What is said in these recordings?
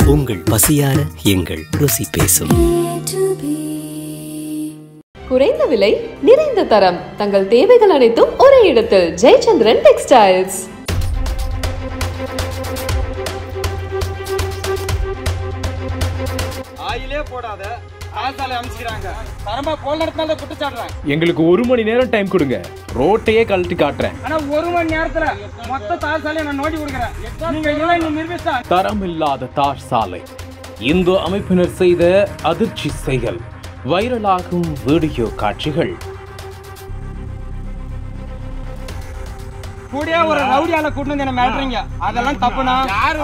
உங்கள் பசியார எங்கள் ருசி பேசும் குறைந்த விலை நிறைந்த தரம் தங்கள் தேவைகள் அனைத்தும் ஒரே இடத்தில் ஜெயச்சந்திரன் டெக்ஸ்டைல்ஸ் ஆயிலே போடாத ஆசாலை அமைச்சுக்கிறாங்க தரமா போல் நடத்தினால குற்றச்சாடுறேன் எங்களுக்கு ஒரு மணி நேரம் டைம் கொடுங்க ரோட்டையே கழட்டி காட்டுறேன் ஆனா ஒரு மணி நேரத்துல மொத்த தாசாலையை நான் நோண்டி கொடுக்குறேன் நீங்க இல்லை நீ நிரூபிச்சா தரமில்லாத தார் சாலை இந்து அமைப்பினர் செய்த அதிர்ச்சி செயல் வைரலாகும் வீடியோ காட்சிகள் கூடயே ஒரு ரவுடியால கூட்டு வந்து என்ன மிரட்டுறீங்க அதெல்லாம் தப்புனா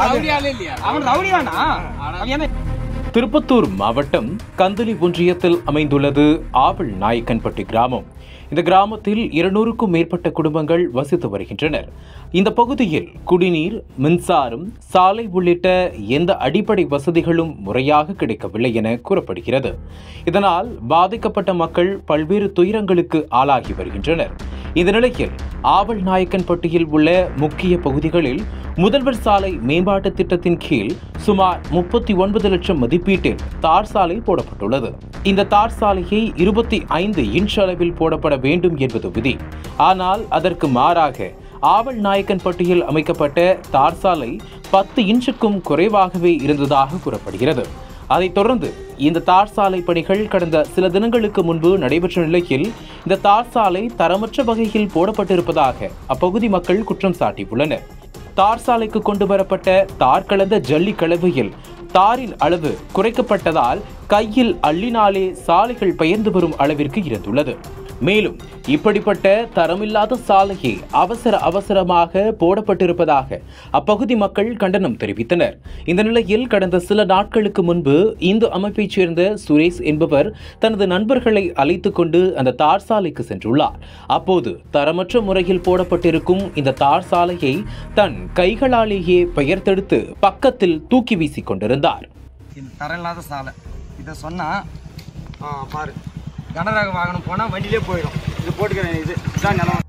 அவன் ரவுடி தானா அவன் என்ன திருப்பத்தூர் மாவட்டம் கந்தளி ஒன்றியத்தில் அமைந்துள்ளது ஆவல் நாயக்கன்பட்டி கிராமம் இந்த கிராமத்தில் இருநூறுக்கும் மேற்பட்ட குடும்பங்கள் வசித்து வருகின்றனர் இந்த பகுதியில் குடிநீர் மின்சாரம் சாலை உள்ளிட்ட எந்த அடிப்படை வசதிகளும் முறையாக கிடைக்கவில்லை என கூறப்படுகிறது இதனால் பாதிக்கப்பட்ட மக்கள் பல்வேறு துயரங்களுக்கு ஆளாகி வருகின்றனர் இந்த நிலையில் ஆவல் நாயக்கன்பட்டியில் உள்ள முக்கிய பகுதிகளில் முதல்வர் சாலை மேம்பாட்டு திட்டத்தின் கீழ் சுமார் முப்பத்தி ஒன்பது லட்சம் மதிப்பீட்டில் தார் சாலை போடப்பட்டுள்ளது இந்த தார் சாலையை இருபத்தி ஐந்து இன்ச் அளவில் போடப்பட வேண்டும் என்பது விதி ஆனால் அதற்கு மாறாக ஆவல் நாயக்கன்பட்டியில் அமைக்கப்பட்ட தார் சாலை பத்து இன்ச்சுக்கும் குறைவாகவே இருந்ததாக கூறப்படுகிறது அதைத் தொடர்ந்து இந்த தார் சாலை பணிகள் கடந்த சில தினங்களுக்கு முன்பு நடைபெற்ற நிலையில் இந்த தார் சாலை தரமற்ற வகையில் போடப்பட்டிருப்பதாக அப்பகுதி மக்கள் குற்றம் சாட்டியுள்ளனர் தார் சாலைக்கு கொண்டு வரப்பட்ட தார் கலந்த ஜல்லி கலவையில் தாரின் அளவு குறைக்கப்பட்டதால் கையில் அள்ளினாலே சாலைகள் பெயர்ந்து வரும் அளவிற்கு இருந்துள்ளது மேலும் இப்படிப்பட்ட தரமில்லாத சாலையை அவசர அவசரமாக போடப்பட்டிருப்பதாக அப்பகுதி மக்கள் கண்டனம் தெரிவித்தனர் இந்த நிலையில் கடந்த சில நாட்களுக்கு முன்பு இந்து அமைப்பைச் சேர்ந்த சுரேஷ் என்பவர் தனது நண்பர்களை அழைத்துக் கொண்டு அந்த தார் சாலைக்கு சென்றுள்ளார் அப்போது தரமற்ற முறையில் போடப்பட்டிருக்கும் இந்த தார் சாலையை தன் கைகளாலேயே பெயர்த்தெடுத்து பக்கத்தில் தூக்கி வீசிக் கொண்டிருந்தார் இது தரம் இல்லாத சாலை இதை சொன்னா ஆ, பாரு கனரக வாகனம் போனா வண்டியிலே போயிடும் இது போட்டுக்கிறேன் இது இதான் நிலம்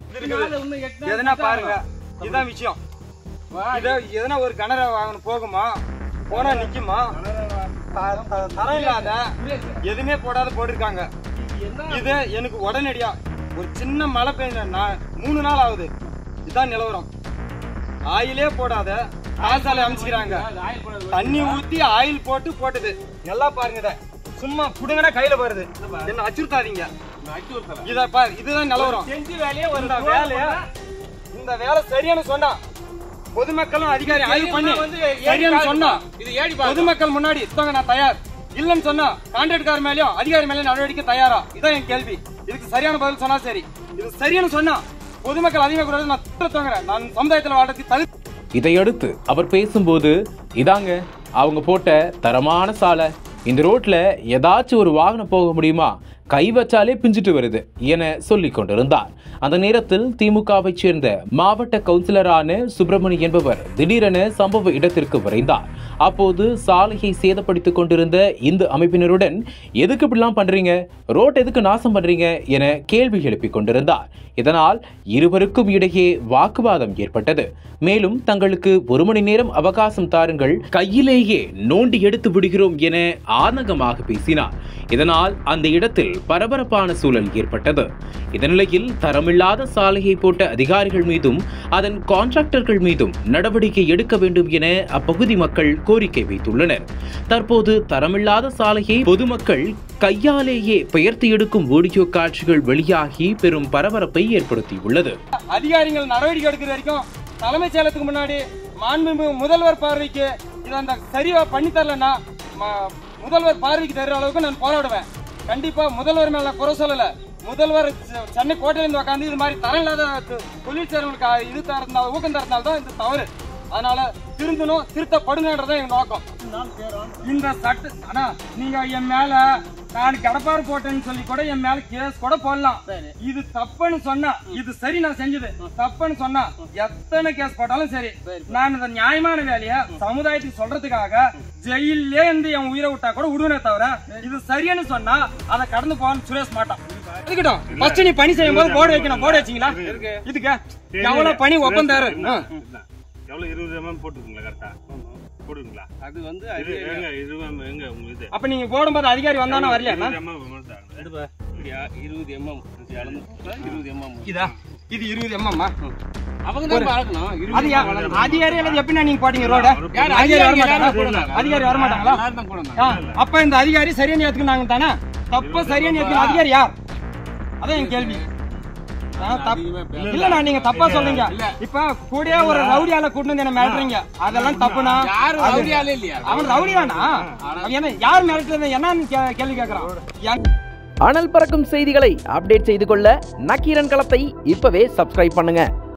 எதனா பாருங்க இதுதான் விஷயம் இத எதனா ஒரு கனரக வாகனம் போகுமா போனா நிக்குமா த- த- தரம் இல்லாத எதுவுமே போடாத போட்டிருக்காங்க இது எனக்கு உடனடியா ஒரு சின்ன மழை பெய்ஞ்ச நான் மூணு நாள் ஆகுது இதுதான் நிலவரம் ஆயிலே போடாத காசாலை அமைச்சுக்கிறாங்க தண்ணி ஊத்தி ஆயில் போட்டு போட்டது நல்லா பாருங்க இத சும்மா புடுங்கனா கையில வருது என்ன அச்சுறுத்தாதீங்க இத பாரு இதுதான் நிலவரம் செஞ்சு வேலையே இந்த வேலைய இந்த வேலை சரியான சொன்னா பொதுமக்களும் அதிகாரி ஆய்வு பண்ணி சரியான சொன்னா பொதுமக்கள் முன்னாடி இத்தவங்க நான் தயார் இல்லன்னு சொன்னா கான்ட்ராக்ட்கார மேலயும் அதிகாரி மேலயும் நடவடிக்கை தயாரா இதான் என் கேள்வி இதுக்கு சரியான பதில் சொன்னா சரி இது சரியான சொன்னா பொதுமக்கள் அதிகமாக கூடாது நான் திட்டத்தவங்கிறேன் நான் சமுதாயத்தில் வாழ்றதுக்கு தகுதி இதையடுத்து அவர் பேசும்போது இதாங்க அவங்க போட்ட தரமான சாலை இந்த ரோட்ல ஏதாச்சும் ஒரு வாகனம் போக முடியுமா கை வச்சாலே பிஞ்சிட்டு வருது என சொல்லிக் கொண்டிருந்தார் அந்த நேரத்தில் திமுகவைச் சேர்ந்த மாவட்ட கவுன்சிலரான சுப்பிரமணி என்பவர் திடீரென சம்பவ இடத்திற்கு விரைந்தார் அப்போது சாலையை சேதப்படுத்திக் கொண்டிருந்த இந்த அமைப்பினருடன் எதுக்கு இப்படிலாம் பண்றீங்க ரோட் எதுக்கு நாசம் பண்றீங்க என கேள்வி எழுப்பிக் கொண்டிருந்தார் இதனால் இருவருக்கும் இடையே வாக்குவாதம் ஏற்பட்டது மேலும் தங்களுக்கு ஒரு மணி நேரம் அவகாசம் தாருங்கள் கையிலேயே நோண்டி எடுத்து விடுகிறோம் என ஆனகமாக பேசினார் இதனால் அந்த இடத்தில் பரபரப்பான சூழல் ஏற்பட்டது இதனிலையில் தரமில்லாத சாலையை போட்ட அதிகாரிகள் மீதும் அதன் கான்ட்ராக்டர்கள் மீதும் நடவடிக்கை எடுக்க வேண்டும் என அப்பகுதி மக்கள் கோரிக்கை வைத்துள்ளனர் தற்போது தரமில்லாத சாலையை பொதுமக்கள் கையாலேயே பெயர்த்து எடுக்கும் வீடியோ காட்சிகள் வெளியாகி பெரும் பரபரப்பை ஏற்படுத்தியுள்ளது அதிகாரிகள் நடவடிக்கை எடுக்கிற வரைக்கும் தலைமைச் செயலகத்துக்கு முன்னாடி மாண்புமிகு முதல்வர் பார்வைக்கு இதை அந்த சரியா பண்ணி தரலன்னா ம- முதல்வர் பார்வைக்கு தர்ற அளவுக்கு நான் போராடுவேன் கண்டிப்பா முதல்வர் மேல நான் குறை சொல்லல முதல்வர் செ- சென்னை கோட்டையில இருந்து உட்காந்து இது மாதிரி தரம் இல்லாத தொ- தொழில் செய்றவங்களுக்கு இது தரந்தால் ஊக்கம் தரந்தால் தான் இது தவறு அதனால திருந்தணும் திருத்தப்படுங்கன்றதான் எங்க நோக்கம் இந்த சட்ட ஆனா நீங்க என் மேல நான் கடப்பாறு போட்டேன்னு சொல்லி கூட என் மேல கேஸ் கூட போடலாம் இது தப்புன்னு சொன்னா இது சரி நான் செஞ்சது தப்புன்னு சொன்னா எத்தனை கேஸ் போட்டாலும் சரி நான் இந்த நியாயமான வேலைய சமுதாயத்துக்கு சொல்றதுக்காக ஜெயிலே இருந்து என் உயிரை விட்டா கூட விடுவேனே தவிர இது சரின்னு சொன்னா அதை கடந்து போவான்னு சுரேஷ் மாட்டான் இருக்கட்டும் ஃபர்ஸ்ட் நீ பணி செய்யும் போது போர்டு வைக்கணும் போர்டு வச்சீங்களா இதுக்கு எவ்வளவு பணி ஒப்பந்தாரு ஆ. எவ்வளவு இருபது எம்எம் போட்டுருக்குங்களா கரெக்டா போடுவீங்களா அது வந்து இது எங்க இது எங்க உங்க இது அப்ப நீங்க போடும்போது அதிகாரி வந்தானா வரலையா இருபது mm விமர்சனம். எடுப்பா இப்படியா இருபது எம்எம் அளந்து இருபது எம்எம் இதா இது இருபது எம்எம்மா அவங்க தான் அளக்கணும் அது இருபது யா- அதிகாரி எல்லாம் எப்படின்னா நீங்க போட்டீங்க ரோட யார் அதிகாரி வர அதிகாரி மாட்டாங்களா எல்லாரும் போடுறாங்க. அதிகாரி வர மாட்டாங்களா எல்லாரும் தான் போடணும். ஆ, அப்ப இந்த அதிகாரி சரியான ஏத்துக்குனாங்க தானே தப்ப சரியான ஏத்துக்கிற அதிகாரி யார் அதான் என் கேள்வி ஆ, தப்- இல்லண்ணா நீங்க தப்பா சொல்றீங்க இப்ப கூடயே ஒரு ரவுடியால கூட்டு வந்து என்ன மிரட்டுறீங்க அதெல்லாம் தப்புனா யாரும் அது- ரவுடியாலே இல்லையா? அவன் ரவுடி தானா அவன் என்ன யார் மிரட்டுறது என்னன்னு கே- கேள்வி கேக்குறான் என்- அனல் பறக்கும் செய்திகளை அப்டேட் செய்து கொள்ள நக்கீரன் களத்தை இப்பவே சப்ஸ்கிரைப் பண்ணுங்க